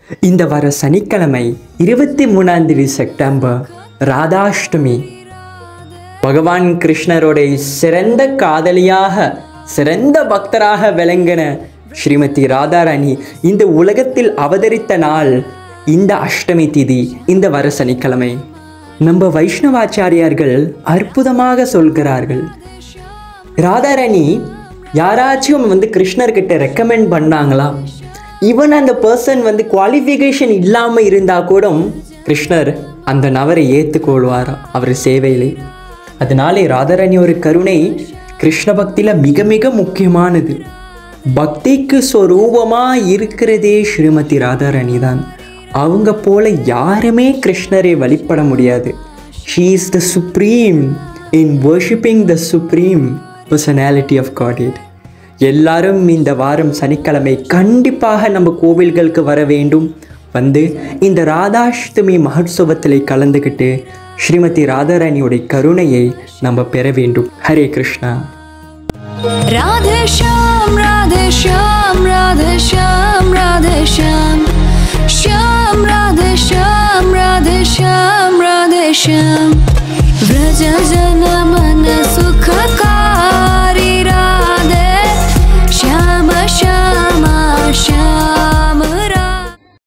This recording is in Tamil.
இந்த வர சனிக்கிழமை இருபத்தி மூணாம் தேதி செப்டம்பர் ராதாஷ்டமி பகவான் கிருஷ்ணருடைய சிறந்த காதலியாக சிறந்த பக்தராக விளங்கின ஸ்ரீமதி ராதாராணி இந்த உலகத்தில் அவதரித்த நாள் இந்த அஷ்டமி திதி இந்த வர சனிக்கிழமை நம்ம வைஷ்ணவாச்சாரியார்கள் அற்புதமாக சொல்கிறார்கள் ராதாராணி யாராச்சும் வந்து கிருஷ்ணர்கிட்ட ரெக்கமெண்ட் பண்ணாங்களா ஈவன் அந்த பர்சன் வந்து குவாலிஃபிகேஷன் இல்லாமல் இருந்தால் கூட கிருஷ்ணர் அந்த நபரை ஏற்றுக்கொள்வார் அவர் சேவையிலே அதனாலே ராதாராணி ஒரு கருணை கிருஷ்ண பக்தியில் மிக மிக முக்கியமானது பக்திக்கு ஸ்வரூபமாக இருக்கிறதே ஸ்ரீமதி ராதாராணி தான் அவங்க போல யாருமே கிருஷ்ணரை வழிபட முடியாது she is the supreme in worshipping the supreme personality of God எல்லாரும் இந்த வாரம் சனிக்கிழமை கண்டிப்பாக நம்ம கோவில்களுக்கு வர வேண்டும் வந்து இந்த ராதாஷ்டமி மகோத்சவத்தில் கலந்துக்கிட்டு ஸ்ரீமதி ராதாராணியோடைய கருணையை நம்ம பெற வேண்டும் ஹரே கிருஷ்ணா राधे श्याम राधे श्याम राधे श्याम राधे श्याम श्याम राधे श्याम राधे श्याम राधे श्याम व्रज